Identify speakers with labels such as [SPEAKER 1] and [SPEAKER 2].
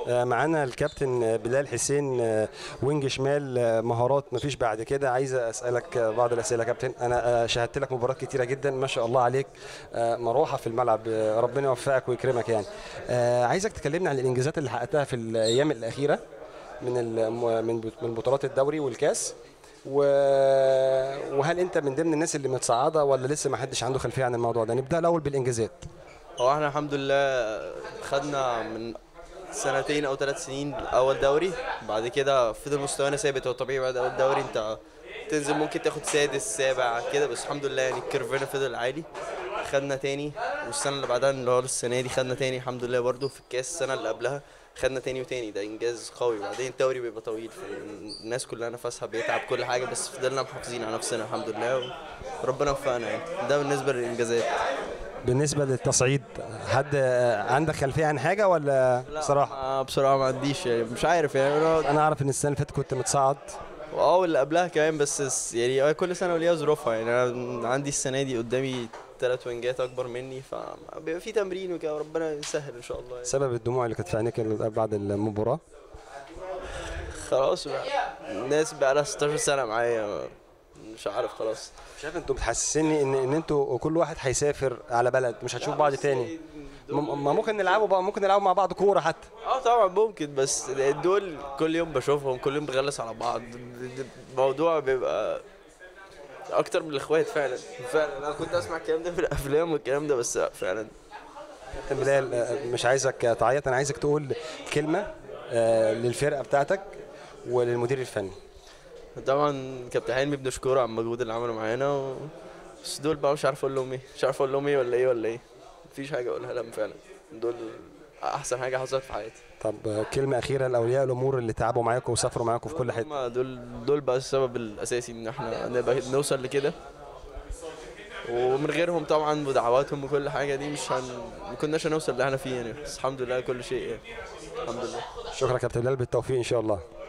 [SPEAKER 1] آه، معانا الكابتن بلال حسين آه، وينج شمال آه، مهارات مفيش بعد كده عايز اسالك آه، بعض الاسئله يا كابتن انا آه، شاهدت لك مباريات كتيره جدا ما شاء الله عليك آه، مروحه في الملعب آه، ربنا يوفقك ويكرمك يعني آه، عايزك تكلمنا عن الانجازات اللي حققتها في الايام الاخيره من الم- من بط- من بطولات الدوري والكاس و... وهل انت من ضمن الناس اللي متصعده ولا لسه ما حدش عنده خلفيه عن الموضوع ده نبدا الاول بالانجازات
[SPEAKER 2] هو احنا الحمد لله خدنا من سنتين او ثلاث سنين اول دوري بعد كده فضل مستوانا ثابت هو طبيعي بعد اول دوري انت تنزل ممكن تاخد سادس سابع كده بس الحمد لله يعني الكيرفنا فضل عالي خدنا تاني والسنه اللي بعدها اللي هو السنه دي خدنا تاني الحمد لله برضو في الكاس السنه اللي قبلها خدنا تاني وتاني ده انجاز قوي بعدين الدوري بيبقى طويل الناس كلها نفسها بيتعب كل حاجه بس فضلنا محافظين على نفسنا الحمد لله وربنا وفقنا يعني ده بالنسبه للانجازات
[SPEAKER 1] بالنسبه للتصعيد حد آه، عندك خلفيه عن حاجه ولا صراحه
[SPEAKER 2] آه بصراحه ما عنديش يعني مش عارف يعني انا
[SPEAKER 1] انا اعرف ان السنه اللي فاتت كنت متصعد
[SPEAKER 2] اه واللي قبلها كمان بس الس- يعني آه كل سنه وليها ظروفها يعني انا عندي السنه دي قدامي ثلاث وينجات اكبر مني فبيبقى في تمرين وكده وربنا يسهل ان شاء الله يعني.
[SPEAKER 1] سبب الدموع اللي كانت في عينيك بعد المباراه
[SPEAKER 2] خلاص بقى الناس بقى لها 16 سنه معايا مش عارف خلاص
[SPEAKER 1] شايف انتوا بتحسسني ان ان انتوا كل واحد هيسافر على بلد مش هتشوف بعض تاني م- ما ممكن نلعبوا بقى ممكن نلعبوا مع بعض كوره حتى
[SPEAKER 2] اه طبعا ممكن بس دول كل يوم بشوفهم كل يوم بغلس على بعض الموضوع بيبقى اكتر من الاخوات فعلا فعلا انا كنت اسمع الكلام ده في الافلام والكلام ده بس فعلا
[SPEAKER 1] كابتن بلال آه، مش عايزك تعيط انا عايزك تقول كلمه آه، للفرقه بتاعتك وللمدير الفني
[SPEAKER 2] طبعا كابتن حلمي بنشكره على المجهود اللي عمله معانا و... بس دول بقى مش عارف اقول لهم ايه مش عارف اقول لهم ايه ولا ايه ولا ايه مفيش حاجه اقولها لهم فعلا دول احسن حاجه حصلت في حياتي
[SPEAKER 1] طب آه، كلمه اخيره لاولياء الامور اللي تعبوا معاكم وسافروا معاكم في كل حته
[SPEAKER 2] هما دول دول بقى السبب الاساسي ان احنا نبقى نوصل لكده ومن غيرهم طبعا ودعواتهم وكل حاجه دي مش هن... ما كناش هنوصل اللي احنا فيه يعني بس الحمد لله كل شيء يعني الحمد لله
[SPEAKER 1] شكرا كابتن بلال بالتوفيق ان شاء الله